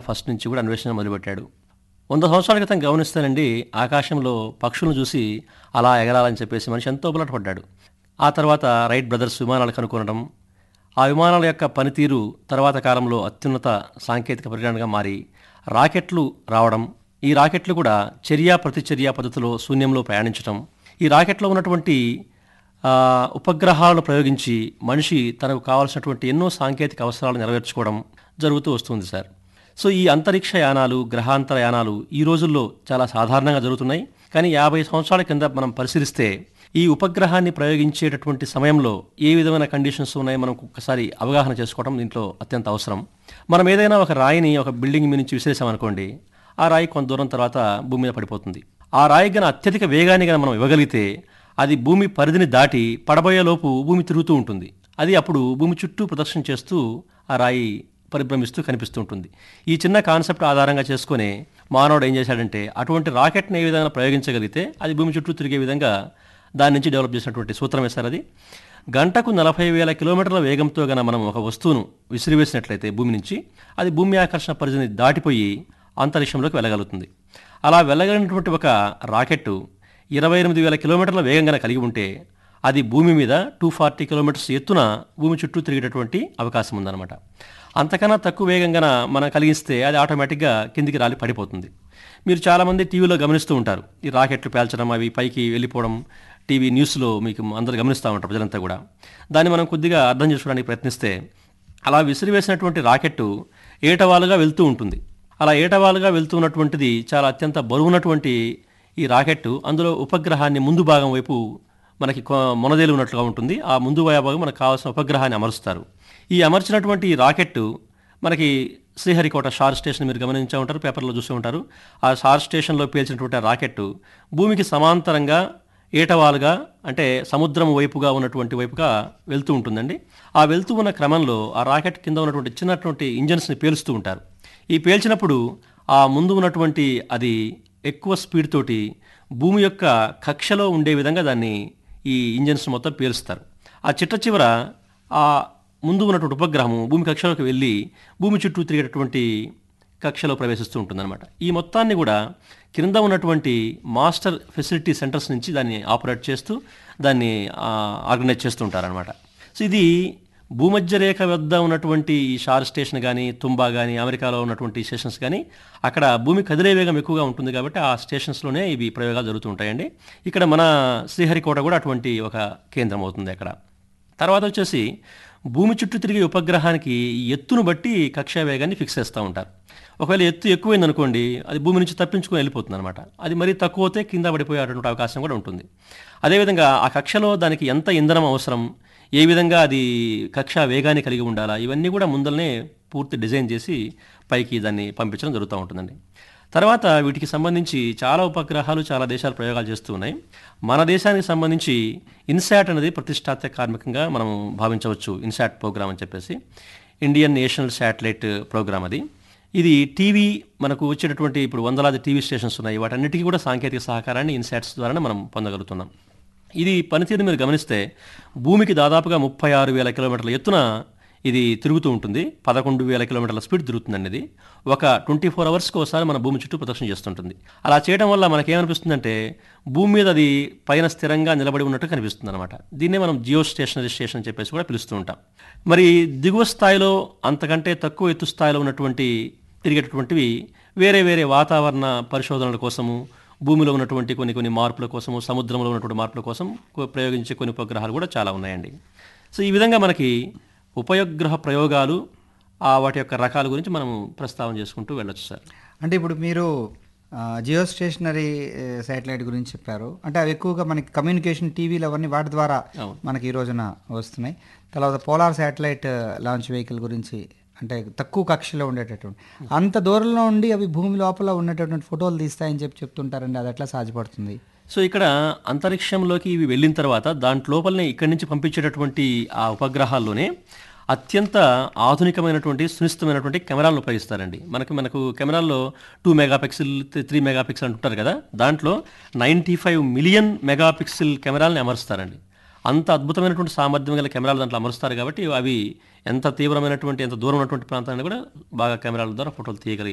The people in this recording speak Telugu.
ఫస్ట్ నుంచి కూడా అన్వేషణ మొదలుపెట్టాడు వంద సంవత్సరాల క్రితం గమనిస్తానండి ఆకాశంలో పక్షులను చూసి అలా ఎగరాలని చెప్పేసి మనిషి ఎంతో పడ్డాడు ఆ తర్వాత రైట్ బ్రదర్స్ విమానాలు కనుక్కొనడం ఆ విమానాల యొక్క పనితీరు తర్వాత కాలంలో అత్యున్నత సాంకేతిక పరిజ్ఞానంగా మారి రాకెట్లు రావడం ఈ రాకెట్లు కూడా చర్య ప్రతిచర్య పద్ధతిలో శూన్యంలో ప్రయాణించడం ఈ రాకెట్లో ఉన్నటువంటి ఆ, ఉపగ్రహాలను ప్రయోగించి మనిషి తనకు కావాల్సినటువంటి ఎన్నో సాంకేతిక అవసరాలు నెరవేర్చుకోవడం జరుగుతూ వస్తుంది సార్ సో ఈ అంతరిక్ష యానాలు గ్రహాంతర యానాలు ఈ రోజుల్లో చాలా సాధారణంగా జరుగుతున్నాయి కానీ యాభై సంవత్సరాల కింద మనం పరిశీలిస్తే ఈ ఉపగ్రహాన్ని ప్రయోగించేటటువంటి సమయంలో ఏ విధమైన కండిషన్స్ ఉన్నాయో మనం ఒక్కసారి అవగాహన చేసుకోవడం దీంట్లో అత్యంత అవసరం మనం ఏదైనా ఒక రాయిని ఒక బిల్డింగ్ మీద నుంచి విసిరేసామనుకోండి ఆ రాయి కొంత దూరం తర్వాత భూమి మీద పడిపోతుంది ఆ రాయి గన అత్యధిక వేగాన్ని గన మనం ఇవ్వగలిగితే అది భూమి పరిధిని దాటి పడబోయేలోపు భూమి తిరుగుతూ ఉంటుంది అది అప్పుడు భూమి చుట్టూ ప్రదర్శన చేస్తూ ఆ రాయి పరిభ్రమిస్తూ కనిపిస్తూ ఉంటుంది ఈ చిన్న కాన్సెప్ట్ ఆధారంగా చేసుకుని మానవుడు ఏం చేశాడంటే అటువంటి రాకెట్ని ఏ విధంగా ప్రయోగించగలిగితే అది భూమి చుట్టూ తిరిగే విధంగా దాని నుంచి డెవలప్ చేసినటువంటి సూత్రం వేశారు అది గంటకు నలభై వేల కిలోమీటర్ల వేగంతో గన మనం ఒక వస్తువును విసిరివేసినట్లయితే భూమి నుంచి అది భూమి ఆకర్షణ పరిధిని దాటిపోయి అంతరిక్షంలోకి వెళ్ళగలుగుతుంది అలా వెళ్ళగలిగినటువంటి ఒక రాకెట్ ఇరవై ఎనిమిది వేల కిలోమీటర్ల వేగంగా కలిగి ఉంటే అది భూమి మీద టూ ఫార్టీ కిలోమీటర్స్ ఎత్తున భూమి చుట్టూ తిరిగేటటువంటి అవకాశం ఉందన్నమాట అంతకన్నా తక్కువ వేగంగా మనం కలిగిస్తే అది ఆటోమేటిక్గా కిందికి రాలి పడిపోతుంది మీరు చాలామంది టీవీలో గమనిస్తూ ఉంటారు ఈ రాకెట్లు పేల్చడం అవి పైకి వెళ్ళిపోవడం టీవీ న్యూస్లో మీకు అందరూ గమనిస్తూ ఉంటారు ప్రజలంతా కూడా దాన్ని మనం కొద్దిగా అర్థం చేసుకోవడానికి ప్రయత్నిస్తే అలా విసిరివేసినటువంటి రాకెట్టు ఏటవాలుగా వెళ్తూ ఉంటుంది అలా ఏటవాలుగా వెళ్తున్నటువంటిది చాలా అత్యంత బరువున్నటువంటి ఈ రాకెట్టు అందులో ఉపగ్రహాన్ని ముందు భాగం వైపు మనకి కొ- మొనదేలు ఉన్నట్లుగా ఉంటుంది ఆ ముందు భాగం మనకు కావాల్సిన ఉపగ్రహాన్ని అమరుస్తారు ఈ అమర్చినటువంటి ఈ రాకెట్టు మనకి శ్రీహరికోట షార్ స్టేషన్ మీరు గమనించే ఉంటారు పేపర్లో చూస్తూ ఉంటారు ఆ షార్ స్టేషన్లో పేల్చినటువంటి ఆ రాకెట్టు భూమికి సమాంతరంగా ఏటవాలుగా అంటే సముద్రం వైపుగా ఉన్నటువంటి వైపుగా వెళ్తూ ఉంటుందండి ఆ వెళ్తూ ఉన్న క్రమంలో ఆ రాకెట్ కింద ఉన్నటువంటి చిన్నటువంటి ఇంజన్స్ని పేలుస్తూ ఉంటారు ఈ పేల్చినప్పుడు ఆ ముందు ఉన్నటువంటి అది ఎక్కువ స్పీడ్ తోటి భూమి యొక్క కక్షలో ఉండే విధంగా దాన్ని ఈ ఇంజన్స్ మొత్తం పేలుస్తారు ఆ చిట్ట చివర ఆ ముందు ఉన్నటువంటి ఉపగ్రహము భూమి కక్షలోకి వెళ్ళి భూమి చుట్టూ తిరిగేటటువంటి కక్షలో ప్రవేశిస్తూ ఉంటుందన్నమాట ఈ మొత్తాన్ని కూడా క్రింద ఉన్నటువంటి మాస్టర్ ఫెసిలిటీ సెంటర్స్ నుంచి దాన్ని ఆపరేట్ చేస్తూ దాన్ని ఆ, ఆర్గనైజ్ చేస్తూ ఉంటారనమాట సో ఇది భూమధ్య రేఖ వద్ద ఉన్నటువంటి ఈ షార్ స్టేషన్ కానీ తుంబా కానీ అమెరికాలో ఉన్నటువంటి స్టేషన్స్ కానీ అక్కడ భూమి కదిలే వేగం ఎక్కువగా ఉంటుంది కాబట్టి ఆ స్టేషన్స్లోనే ఇవి ప్రయోగాలు జరుగుతూ ఉంటాయండి ఇక్కడ మన శ్రీహరికోట కూడా అటువంటి ఒక కేంద్రం అవుతుంది అక్కడ తర్వాత వచ్చేసి భూమి చుట్టూ తిరిగే ఉపగ్రహానికి ఈ ఎత్తును బట్టి కక్షా వేగాన్ని ఫిక్స్ చేస్తూ ఉంటారు ఒకవేళ ఎత్తు ఎక్కువైంది అనుకోండి అది భూమి నుంచి తప్పించుకొని వెళ్ళిపోతుంది అనమాట అది మరీ తక్కువ అయితే కింద పడిపోయేటువంటి అవకాశం కూడా ఉంటుంది అదేవిధంగా ఆ కక్షలో దానికి ఎంత ఇంధనం అవసరం ఏ విధంగా అది కక్షా వేగాన్ని కలిగి ఉండాలా ఇవన్నీ కూడా ముందలనే పూర్తి డిజైన్ చేసి పైకి దాన్ని పంపించడం జరుగుతూ ఉంటుందండి తర్వాత వీటికి సంబంధించి చాలా ఉపగ్రహాలు చాలా దేశాలు ప్రయోగాలు చేస్తూ ఉన్నాయి మన దేశానికి సంబంధించి ఇన్సాట్ అనేది ప్రతిష్టాత్మక కార్మికంగా మనం భావించవచ్చు ఇన్సాట్ ప్రోగ్రామ్ అని చెప్పేసి ఇండియన్ నేషనల్ శాటిలైట్ ప్రోగ్రామ్ అది ఇది టీవీ మనకు వచ్చేటటువంటి ఇప్పుడు వందలాది టీవీ స్టేషన్స్ ఉన్నాయి వాటన్నిటికీ కూడా సాంకేతిక సహకారాన్ని ఇన్సాట్స్ ద్వారానే మనం పొందగలుగుతున్నాం ఇది పనితీరు మీరు గమనిస్తే భూమికి దాదాపుగా ముప్పై ఆరు వేల కిలోమీటర్ల ఎత్తున ఇది తిరుగుతూ ఉంటుంది పదకొండు వేల కిలోమీటర్ల స్పీడ్ తిరుగుతుందండి ఇది ఒక ట్వంటీ ఫోర్ అవర్స్కి ఒకసారి మన భూమి చుట్టూ ప్రదర్శన చేస్తుంటుంది అలా చేయడం వల్ల మనకేమనిపిస్తుందంటే భూమి మీద అది పైన స్థిరంగా నిలబడి ఉన్నట్టు కనిపిస్తుంది అనమాట దీన్నే మనం జియో స్టేషనరీ స్టేషన్ అని చెప్పేసి కూడా పిలుస్తూ ఉంటాం మరి దిగువ స్థాయిలో అంతకంటే తక్కువ ఎత్తు స్థాయిలో ఉన్నటువంటి తిరిగేటటువంటివి వేరే వేరే వాతావరణ పరిశోధనల కోసము భూమిలో ఉన్నటువంటి కొన్ని కొన్ని మార్పుల కోసము సముద్రంలో ఉన్నటువంటి మార్పుల కోసం కొ- ప్రయోగించే కొన్ని ఉపగ్రహాలు కూడా చాలా ఉన్నాయండి సో ఈ విధంగా మనకి ఉపయోగ్రహ ప్రయోగాలు ఆ వాటి యొక్క రకాల గురించి మనం ప్రస్తావన చేసుకుంటూ వెళ్ళొచ్చు సార్ అంటే ఇప్పుడు మీరు జియో స్టేషనరీ శాటిలైట్ గురించి చెప్పారు అంటే అవి ఎక్కువగా మనకి కమ్యూనికేషన్ టీవీలు అవన్నీ వాటి ద్వారా అవును. మనకి ఈ రోజున వస్తున్నాయి తర్వాత పోలార్ శాటిలైట్ లాంచ్ వెహికల్ గురించి అంటే తక్కువ కక్షలో ఉండేటటువంటి అంత దూరంలో ఉండి అవి భూమి లోపల ఉన్నటువంటి ఫోటోలు తీస్తాయని చెప్పి చెప్తుంటారండి అది ఎట్లా సాధ్యపడుతుంది సో ఇక్కడ అంతరిక్షంలోకి ఇవి వెళ్ళిన తర్వాత దాంట్లోపలనే ఇక్కడి నుంచి పంపించేటటువంటి ఆ ఉపగ్రహాల్లోనే అత్యంత ఆధునికమైనటువంటి సునిశ్చితమైనటువంటి కెమెరాలను ఉపయోగిస్తారండి మనకి మనకు కెమెరాల్లో టూ మెగాపిక్సెల్ త్రీ మెగాపిక్సెల్ అంటుంటారు కదా దాంట్లో నైంటీ ఫైవ్ మిలియన్ మెగాపిక్సెల్ కెమెరాలను అమరుస్తారండి అంత అద్భుతమైనటువంటి సామర్థ్యం గల కెమెరాలు దాంట్లో అమరుస్తారు కాబట్టి అవి ఎంత తీవ్రమైనటువంటి ఎంత దూరం ఉన్నటువంటి ప్రాంతాన్ని కూడా బాగా కెమెరాల ద్వారా ఫోటోలు తీయగలిగే